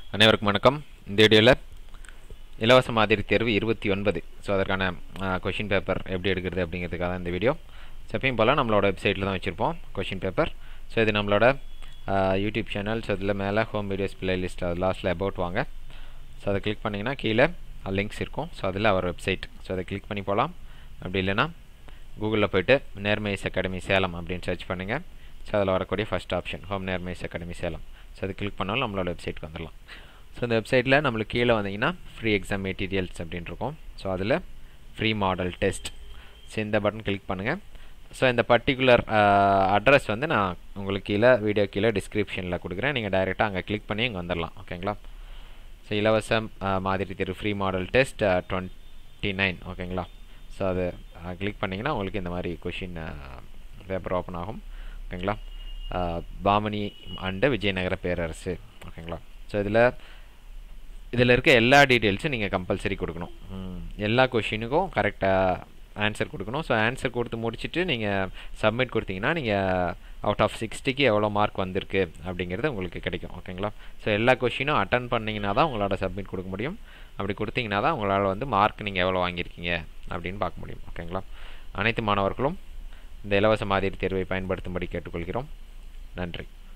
அனைவருக்கும் வணக்கம் இந்த வீடியோவில் இலவச மாதிரி தேர்வு இருபத்தி ஒன்பது ஸோ அதற்கான கொஷின் பேப்பர் எப்படி எடுக்கிறது அப்படிங்கிறதுக்காக தான் இந்த வீடியோ ஸோ எப்பயும் போல் நம்மளோட வெப்சைட்டில் தான் வச்சுருப்போம் கொஷின் பேப்பர் ஸோ இது நம்மளோட யூடியூப் சேனல் ஸோ இதில் மேலே ஹோம் வீடியோஸ் பிளேலிஸ்ட் அது லாஸ்ட்டில் அபவுட் வாங்க ஸோ அதை கிளிக் பண்ணிங்கன்னா கீழே லிங்க்ஸ் இருக்கும் ஸோ அதில் அவர் வெப்சைட் ஸோ அதை கிளிக் பண்ணி போகலாம் அப்படி இல்லைன்னா கூகுளில் போய்ட்டு நேர்மைஸ் அகாடமி சேலம் அப்படின்னு சர்ச் பண்ணுங்கள் ஸோ அதில் வரக்கூடிய ஃபஸ்ட் ஆப்ஷன் ஹோம் நேர்மைஸ் அகாடமி சேலம் ஸோ அது கிளிக் பண்ணாலும் நம்மளோட வெப்சைட்க்கு வந்துடலாம் ஸோ இந்த வெப்சைட்டில் நம்மளுக்கு கீழே வந்தீங்கன்னா ஃப்ரீ எக்ஸாம் மெட்டீரியல்ஸ் அப்படின்னு இருக்கும் ஸோ அதில் ஃப்ரீ மாடல் டெஸ்ட் ஸோ இந்த பட்டன் கிளிக் பண்ணுங்கள் ஸோ இந்த பர்டிகுலர் அட்ரஸ் வந்து நான் உங்களுக்கு கீழே வீடியோ கீழே டிஸ்கிரிப்ஷனில் கொடுக்குறேன் நீங்கள் டைரெக்டாக அங்கே கிளிக் பண்ணி இங்கே வந்துடலாம் ஓகேங்களா ஸோ இலவச மாதிரி தேர்வு free model test twenty nine ஓகேங்களா ஸோ அது கிளிக் பண்ணிங்கன்னா உங்களுக்கு இந்த மாதிரி கொஷின் பேப்பர் ஓப்பன் ஆகும் ஓகேங்களா பாமணி அண்டு விஜயநகர பேரரசு ஓகேங்களா ஸோ இதில் இதில் இருக்க எல்லா டீட்டெயில்ஸும் நீங்கள் கம்பல்சரி கொடுக்கணும் எல்லா கொஷினுக்கும் கரெக்டாக ஆன்சர் கொடுக்கணும் ஸோ ஆன்சர் கொடுத்து முடிச்சுட்டு நீங்கள் சப்மிட் கொடுத்தீங்கன்னா நீங்கள் அவுட் ஆஃப் சிக்ஸ்டிக்கு எவ்வளோ மார்க் வந்திருக்கு அப்படிங்கிறது உங்களுக்கு கிடைக்கும் ஓகேங்களா ஸோ எல்லா கொஷினும் அட்டன் பண்ணிங்கன்னா தான் உங்களோட சப்மிட் கொடுக்க முடியும் அப்படி கொடுத்தீங்கன்னா தான் உங்களால் வந்து மார்க் நீங்கள் எவ்வளோ வாங்கியிருக்கீங்க அப்படின்னு பார்க்க முடியும் ஓகேங்களா அனைத்து மாணவர்களும் இந்த இலவச மாதிரி தேர்வை பயன்படுத்தும்படி கேட்டுக்கொள்கிறோம் நன்றி